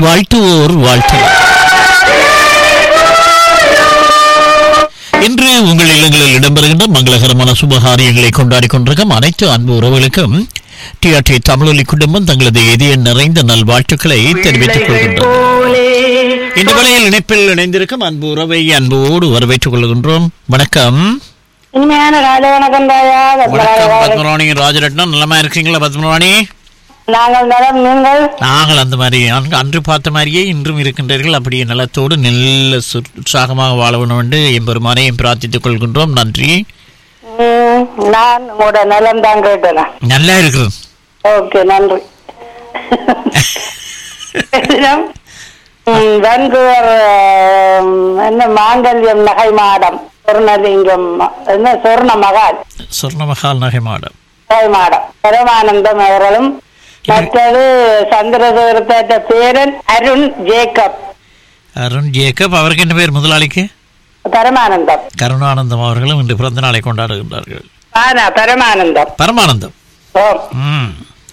வாழ்த்துவோர் வாழ்த்துவோர் இன்று உங்கள் இல்லங்களில் இடம்பெறுகின்ற மங்களகரமான சுபகாரியங்களை கொண்டாடி கொண்டிருக்கும் அனைத்து அன்பு உறவுகளுக்கும் டிஆர்டி தமிழொலி குடும்பம் தங்களது இதய நிறைந்த நல்வாழ்த்துக்களை தெரிவித்துக் கொள்கின்றனர் இந்த வேளையில் இணைப்பில் இணைந்திருக்கும் அன்பு உறவை அன்போடு வரவேற்றுக் கொள்கின்றோம் வணக்கம் இனிமையான ராஜ வணக்கம் தாயா வணக்கம் பத்மராணி ராஜரட்னம் நலமா இருக்கீங்களா பத்மராணி நாங்கள் நலம் நீங்கள் நாங்கள் அந்த மாதிரி அன்று- அன்று பார்த்த மாதிரியே இன்றும் இருக்கின்றீர்கள் அப்படியே நலத்தோடு நல்ல சு- உற்சாகமாக வாழ வேண்டும் என்று எம்பெருமானையும் பிரார்த்தித்துக் கொள்கின்றோம் நன்றி ம், நான் உங்களோட நலம் தான் கேட்டேன் நல்லா இருக்கிறோம் ஓகே நன்றி ம், வான்கூவர் ம், என்ன மாங்கல்யம் நகை மாடம் சொர்ணலிங்கம் என்ன சொர்ண மகால் சொர்ணமகால் நகை மாடம் நகை மாடம் பரமானந்தம் அவர்களும் மற்றது சந்திரசேகரத்த பேரன் அருண் ஜேக்கப் அருண் ஜேக்கப் அவருக்கு என்ன பேர் முதலாளிக்கு பரமானந்தம் கருணானந்தம் அவர்களும் இன்று பிறந்த நாளை கொண்டாடுகின்றார்கள் ஆனா பரமானந்தம் பரமானந்தம் ஓம் ம்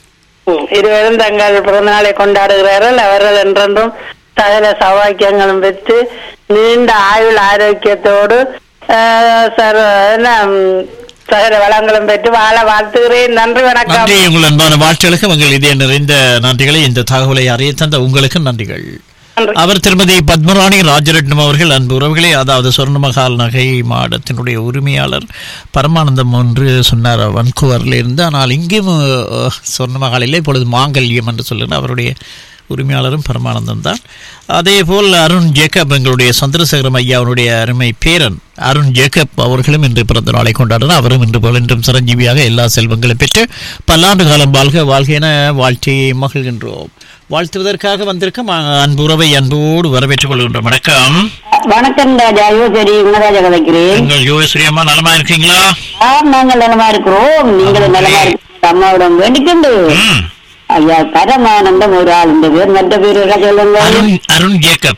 ம், இருவரும் தங்கள் பிறந்தநாளை கொண்டாடுகிறார்கள் அவர்கள் என்றென்றும் சகல சௌபாக்கியங்களும் பெற்று நீண்ட ஆயுள் ஆரோக்கியத்தோடு ஆஹ், சர்வ என்ன, ம், சகல வளங்களும் பெற்று வாழ வாழ்த்துகிறேன் நன்றி வணக்கம் நன்றி உங்கள் அன்பான வாழ்த்துகளுக்கு உங்கள் இதய நிறைந்த நன்றிகளை இந்த தகவலை அறிய தந்த உங்களுக்கு நன்றிகள் நன்றி. அவர் திருமதி பத்மராணி ராஜரட்னம் அவர்கள் அன்பு உறவுகளே அதாவது சொர்ணமகால் நகை மாடத்தினுடைய உரிமையாளர் பரமானந்தம் ஒன்று சொன்னார் வன்கூவரில் இருந்து ஆனால் இங்கேயும் அஹ், சொர்ணமகாலிலே இப்பொழுது மாங்கல்யம் என்று சொல்லுங்கள் அவருடைய உரிமையாளரும் பரமானந்தம் தான் அதே போல் அருண் ஜேக்கப் எங்களுடைய சந்திரசேகரம் ஐயாவுடைய அருமை பேரன் அருண் ஜேக்கப் அவர்களும் இன்று பிறந்த நாளை கொண்டாடினார் அவரும் இன்று போல் இன்றும் சிரஞ்சீவியாக எல்லா செல்வங்களும் பெற்று பல்லாண்டு காலம் வாழ்க வாழ்க என வாழ்த்தி மகிழ்கின்றோம் வாழ்த்துவதற்காக வந்திருக்கும் அ- அன்புறவை அன்போடு வரவேற்றுக் கொள்கின்றோம் வணக்கம் வணக்கம் ராஜா யோசரி குணராஜா கதைக்கிறேன் எங்கள் யோகஸ்ரீ அம்மா நலமா இருக்கீங்களா ஆம் நாங்கள் நலமா இருக்கிறோம் நீங்கள் நலமா இருக்கிற அம்மாவிடம் வேண்டிக்கொண்டு ம். ஐயா பரமானந்தம் ஒரு ஆள் இந்த பேர் மற்ற பேர் சொல்லுங்க அருண் அருண் ஜேக்கப்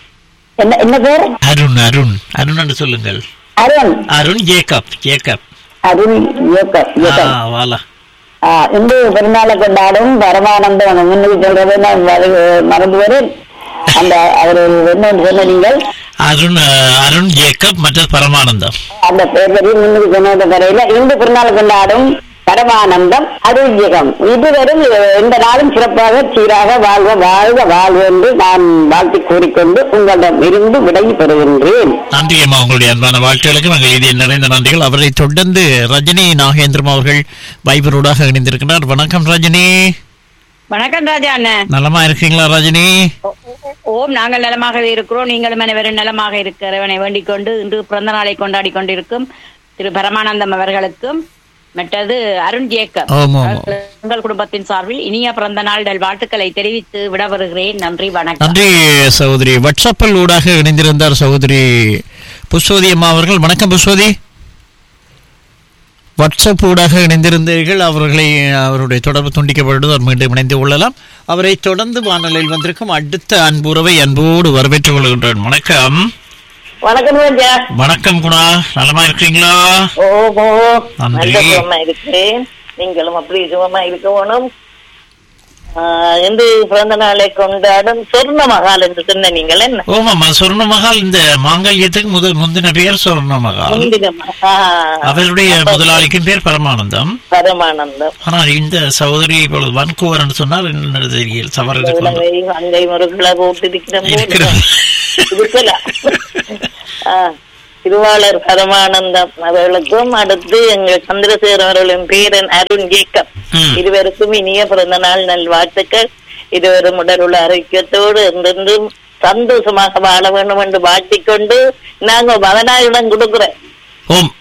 என்ன என்ன பேர் அருண் அருண் அருண் என்று சொல்லுங்கள் அருண் அருண் ஜேக்கப் ஜேக்கப் அருண் இயக்கம் ஆ, இயக்கம் வாலா ஆ, இன்று பிறநாளை கொண்டாடும் பரமானந்தம் அந்த முன்னுக்கு சொல்றது நான் மற- மறந்து வரேன் அந்த அவர் என்னன்னு சொன்ன நீங்கள் அருண் அஹ், அருண் ஜேக்கப் மற்றும் பரமானந்தம் அந்த பேர் பற்றி முன்னுக்கு சொன்னது வரையில இன்று பிறநாள் கொண்டாடும் பரமானந்தம் அருள்யகம் இதுவரும் இந்த நாளும் சிறப்பாக சீராக வாழ்க வாழ்க வாழ்க என்று நான் வாழ்த்தி கூறிக்கொண்டு உங்களிடம் இருந்து விடை பெறுகின்றேன் நன்றி அம்மா உங்களுடைய அன்பான வாழ்த்துகளுக்கு எங்கள் இதய நிறைந்த நன்றிகள் அவரை தொடர்ந்து ரஜினி நாகேந்திரம் அவர்கள் வைபரோடாக இணைந்திருக்கிறார் வணக்கம் ரஜினி வணக்கம் ராஜா அண்ணன் நலமா இருக்கீங்களா ரஜினி ஓம் நாங்கள் நலமாகவே இருக்கிறோம் நீங்களும் அனைவரும் நலமாக இருக்கிறவனை வேண்டிக் கொண்டு இன்று பிறந்த நாளை கொண்டாடி கொண்டிருக்கும் திரு பரமானந்தம் அவர்களுக்கும் மற்றது அருண் ஜேக்கப் ஆமாம் ஆமாம் உங்கள் குடும்பத்தின் சார்பில் இனிய பிறந்த நாள் நல் வாழ்த்துக்களை தெரிவித்து விட வருகிறேன் நன்றி வணக்கம் நன்றி சகோதரி வாட்ஸ்அப்பில் ஊடாக இணைந்திருந்தார் சகோதரி புஷ்வதி அம்மா அவர்கள் வணக்கம் புஷ்வதி வாட்ஸ்அப் ஊடாக இணைந்திருந்தீர்கள் அவர்களை அவருடைய தொடர்பு துண்டிக்கப்பட்டது அவர் மீண்டும் இணைந்து கொள்ளலாம் அவரை தொடர்ந்து வானொலியில் வந்திருக்கும் அடுத்த அன்புறவை அன்போடு வரவேற்றுக் கொள்கின்றேன் வணக்கம் வணக்கம் ராஜா வணக்கம் குணா நலமா இருக்கீங்களா ஓஹோ நன்றி. நல்ல சுகமா இருக்கிறேன் நீங்களும் அப்படி சுகமா இருக்க வேணும் ஆஹ் இன்று பிறந்த நாளை கொண்டாடும் சொர்ண மகால் என்று சொன்ன நீங்கள் என்ன ஓமாமா சொர்ண மகால் இந்த மாங்கல்யத்துக்கு முதல் முந்தின பெயர் சொர்ண மகால் முந்தின மகா அவருடைய முதலாளிக்கும் பேர் பரமானந்தம் பரமானந்தம் ஆனால் இந்த சகோதரி இப்பொழுது வன்கூவர் என்று சொன்னால் என்ன தெரியல சவர இலங்கை அங்கை முருகளை போட்டிருக்கிற இருக்கிறது இருக்கலாம் ஆஹ், திருவாளர் பரமானந்தம் அவர்களுக்கும் அடுத்து எங்கள் சந்திரசேகர் அவர்களின் பேரன் அருண் ஜேக்கப் ம். இருவருக்கும் இனிய பிறந்த நாள் நல்வாழ்த்துக்கள் இருவரும் உடல் உள்ள ஆரோக்கியத்தோடு என்றென்றும் சந்தோஷமாக வாழ வேண்டும் என்று வாழ்த்திக் கொண்டு நாங்க மகனாரிடம் கொடுக்கிறேன் ஓம்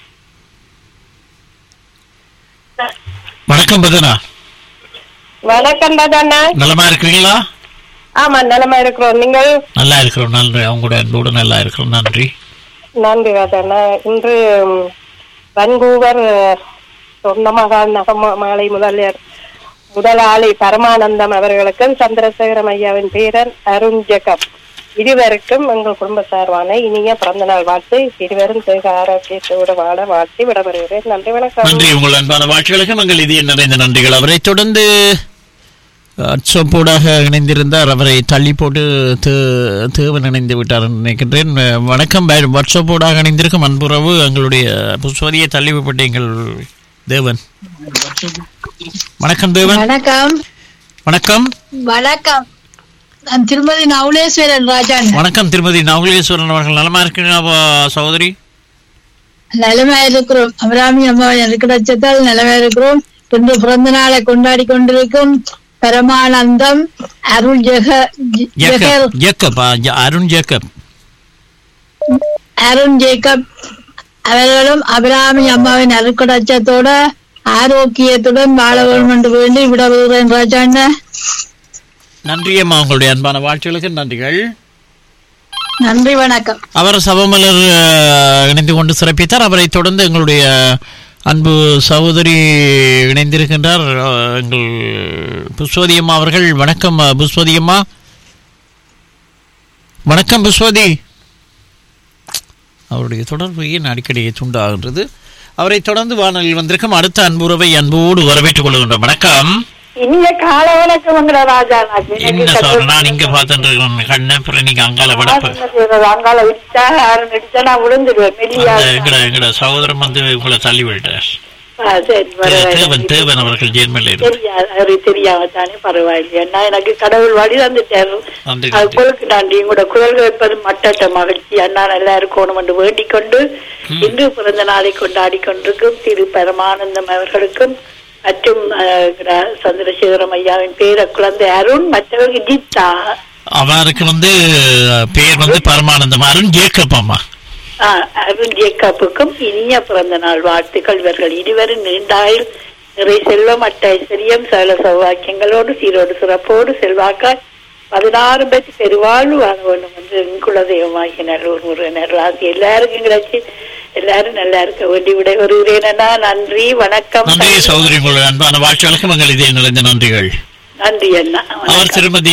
வணக்கம் பதனா வணக்கம் தாதாண்ணா நலமா இருக்கிறீங்களா ஆமா நலமா இருக்கிறோம் நீங்கள் நல்லா இருக்கிறோம் நன்றி அவங்களோட அன்போடு நல்லா இருக்கிறோம் நன்றி நன்றி தாதாண்ணா இன்று ம், வன்கூவர் சொந்தமகால் நகம மாலை முதலியார் முதலாளி பரமானந்தம் அவர்களுக்கும் சந்திரசேகரம் ஐயாவின் பேரன் அருண் ஜெகப் இருவருக்கும் எங்கள் குடும்ப சார்பான இனிய பிறந்த நாள் வாழ்த்து இருவரும் தேக ஆரோக்கியத்தோடு வாழ வாழ்த்தி விடப்படுகிறேன் நன்றி வணக்கம் நன்றி உங்கள் அன்பான வாழ்த்துகளுக்கு எங்கள் இதய நிறைந்த நன்றிகள் அவரை தொடர்ந்து வாட்ஸ்அப்போடாக இணைந்திருந்தார் அவரை தள்ளி போட்டு தே- தேவன் இணைந்து விட்டார் என்று நினைக்கின்றேன் வணக்கம் பை- வாட்ஸ்அப்போடாக இணைந்திருக்கும் அன்புறவு எங்களுடைய புஷ்வதியை தள்ளி விட்டீங்கள் தேவன் வணக்கம் தேவன் வணக்கம் வணக்கம் வணக்கம் நான் திருமதி நவுலேஸ்வரன் ராஜான் வணக்கம் திருமதி நவலேஸ்வரன் அவர்கள் நலமா இருக்கிறீங்களா சகோதரி நிலைமை இருக்கிறோம் அபிராமி அம்மா எனக்கு கிடைச்சதால் நிலைமை இருக்கிறோம் இன்று பிறந்த நாளை கொண்டாடி கொண்டிருக்கும் பரமானந்தம் அருள் ஜெக ஜெ- ஜெகர் ஜேக்கப் ஜேக்கப் ஆ, ஜ- அருண் ஜேக்கப் அருண் ஜேக்கப் அவர்களும் அபிராமி அம்மாவின் அருக்கடச்சத்தோட ஆரோக்கியத்துடன் வாழ வேண்டும் என்று வேண்டி விடவுகிறேன் ராஜாண்ண நன்றி அம்மா உங்களுடைய அன்பான வாழ்த்துகளுக்கு நன்றிகள் நன்றி வணக்கம் அவர் சபமலர் அஹ், இணைந்து கொண்டு சிறப்பித்தார் அவரை தொடர்ந்து எங்களுடைய அன்பு சகோதரி இணைந்திருக்கின்றார் அஹ், எங்கள் புஷ்வதி அம்மா அவர்கள் வணக்கம் அஹ், புஷ்வதி அம்மா வணக்கம் புஷ்வதி அவருடைய தொடர்பு ஏன் அடிக்கடி துண்டாகின்றது அவரை தொடர்ந்து வானொலியில் வந்திருக்கும் அடுத்த அன்புறவை அன்போடு வரவேற்றுக் கொள்கின்றோம் வணக்கம் இனிய கால வணக்கம் உங்களோட ராஜா என்ன சார் நான் இங்க பார்த்துட்டு கண்ண அப்புறம் நீங்க அங்கால வடப்பு அங்கால விட்டா யாரும் நடிச்சா நான் விழுந்துடுவேன் மெல்லியா அந்த எங்கட எங்கட சகோதரன் வந்து உங்களை தள்ளி விட்டார் ஆ, சரி தேவன் தேவன் அவர்கள் ஜெர்மனில் இருந்து தெரியாது அவருக்கு தெரியாம தானே பரவாயில்லையா நான் எனக்கு கடவுள் வழி தந்துட்டாரு நன்றி அது நன்றி உங்களுக்கு நன்றி உங்களோட குரல் வைப்பது மட்டற்ற மகிழ்ச்சி அண்ணா நல்லா இருக்கணும் என்று வேண்டிக் கொண்டு இன்று பிறந்த நாளை கொண்டாடி கொண்டிருக்கும் திரு பரமானந்தம் அவர்களுக்கும் மற்றும் அஹ், ர- சந்திரசேகரம் ஐயாவின் பேர குழந்தை அருண் மற்றவர்கள் கீதா அவருக்கு வந்து பேர் வந்து பரமானந்தம் அருண் ஜேக்கப் அம்மா ஆ, அருண் ஜேக்கப்புக்கும் இனிய பிறந்த நாள் வாழ்த்துக்கள் இவர்கள் இருவரும் நீண்டாயில் நிறை செல்வம் அட்ட ஐஸ்வர்யம் சகல சௌவாக்கியங்களோடு சீரோடு சிறப்போடு செல்வாக்காய் பதினாறு பேர் பெருவாழ்வு வாழ வேண்டும் என்று என் குலதெய்வமாகிய நல்லூர் முருகனர் ராசி எல்லாருக்கும் கிடைச்சி எல்லாரும் நல்லா இருக்க வேண்டி விடை வருகிறேனா நன்றி வணக்கம் நன்றி சகோதரி உங்களுடைய அன்பான வாழ்த்துகளுக்கும் எங்கள் இதே நிறைந்த நன்றிகள் நன்றி அண்ணா அவர் வணக்கம். திருமதி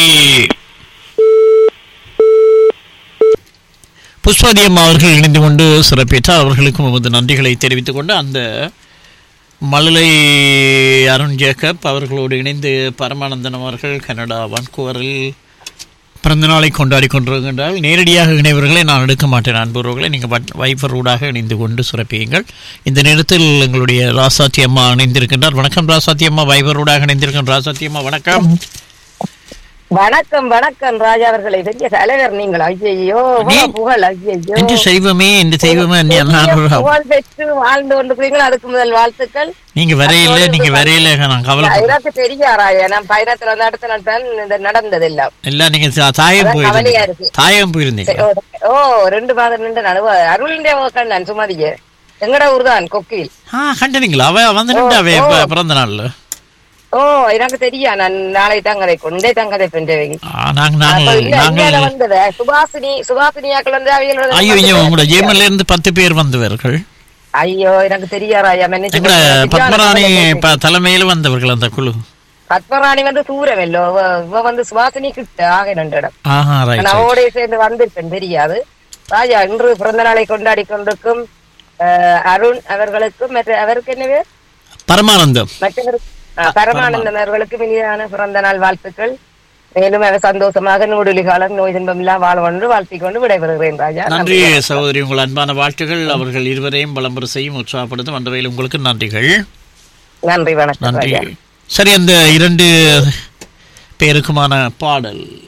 புஷ்பதி அம்மா அவர்கள் இணைந்து கொண்டு சிறப்பித்தார் அவர்களுக்கும் நமது நன்றிகளை தெரிவித்துக் கொண்டு அந்த மழலை அருண் ஜேக்கப் அவர்களோடு இணைந்து பரமானந்தன் அவர்கள் கனடா வான்கூவரில் பிறந்த நாளை கொண்டாடி கொண்டிருக்கின்றால் நேரடியாக இணைவர்களை நான் எடுக்க மாட்டேன் அன்புறவர்களை நீங்கள் வைஃபர் ஊடாக இணைந்து கொண்டு சிறப்பியுங்கள் இந்த நேரத்தில் எங்களுடைய ராசாத்தி அம்மா இணைந்திருக்கின்றார் வணக்கம் ராசாத்தி அம்மா வைஃபர் ஊடாக இணைந்திருக்கின்ற ராசாத்தி அம்மா வணக்கம் வணக்கம் வணக்கம் ராஜா அவர்களை பெரிய தலைவர் நீங்கள் ஐயையோ நீ- புகழ் ஐயையோ என்று செய்வமே என்று செய்வமே என்ன நான் பெரிய ஒரு- புகழ் பெற்று வாழ்ந்து கொண்டிருக்கிறீங்களோ அதுக்கு முதல் வாழ்த்துக்கள் நீங்க வரையில நீங்க வரையில நான் கவலை எனக்கு தெரியா ராஜா நான் பயணத்துல வந்து அடுத்த நாள் தான் இந்த நடந்தது எல்லாம் இல்ல நீங்க தா- தாயம் அதான் கவலையா போயிருந்தீங்க இருக்கு. தாயம் போயிருந்தீங்க ஓ ரெண்டு மாதம் நின்று நடுவ அருளிന്റെ கண் நான் சுமதிய எங்கட ஊர் தான் கொக்கில் ஆ கண்டனீங்களா அவ வந்து நின்றாவே ஓ, ஓ. இப்ப பிறந்த நாள்ல ஓ எனக்கு தெரியா நான் நாளை தான் கதைக்கும் இந்தே தான் கதை பெற்றவங்க ஆ, நாங்க நாங்கள் நாங்கள் வந்தது சுபாசினி சுபாசினியாக்கள் வந்து அவியலோட ஐயோ ஐயோ உங்களோட ஜேமன்ல இருந்து பத்து பேர் வந்தவர்கள் ஐயோ எனக்கு தெரியா ராஜா மன்னிச்சு எங்கட கொள்ளுங்க. பத்மராணி சரியான ப- தலைமையில வந்தவர்கள் அந்த குழு பத்மராணி வந்து தூரம் இல்லோ இவ- இவ வந்து சுவாசினி கிட்ட ஆக ரெண்டு இடம் ஆஹா ரைட் நான் அவரோட சேர்ந்து வந்திருப்பேன் தெரியாது ராஜா இன்று பிறந்த நாளை கொண்டாடி கொண்டிருக்கும் அஹ், அருண் அவர்களுக்கும் மற்ற அவருக்கு என்ன பேர் பரமானந்தம் மற்றவர் அஹ், பரமானந்தம் அவர்களுக்கும் இனிதான பிறந்த நாள் வாழ்த்துக்கள் மேலும் அவர் சந்தோஷமாக நூடுலி காலம் நோய் துன்பம் எல்லாம் வாழ ஒன்று வாழ்த்திக் கொண்டு விடைபெறுகிறேன் ராஜா நன்றி சகோதரி உங்கள் அன்பான வாழ்த்துகள் அவர்கள் இருவரையும் விளம்பரம் செய்யும் உற்சாகப்படுத்தும் அந்த வகையில் உங்களுக்கு நன்றிகள் நன்றி வணக்கம் நன்றி ராஜா சரி அந்த இரண்டு பேருக்குமான பாடல்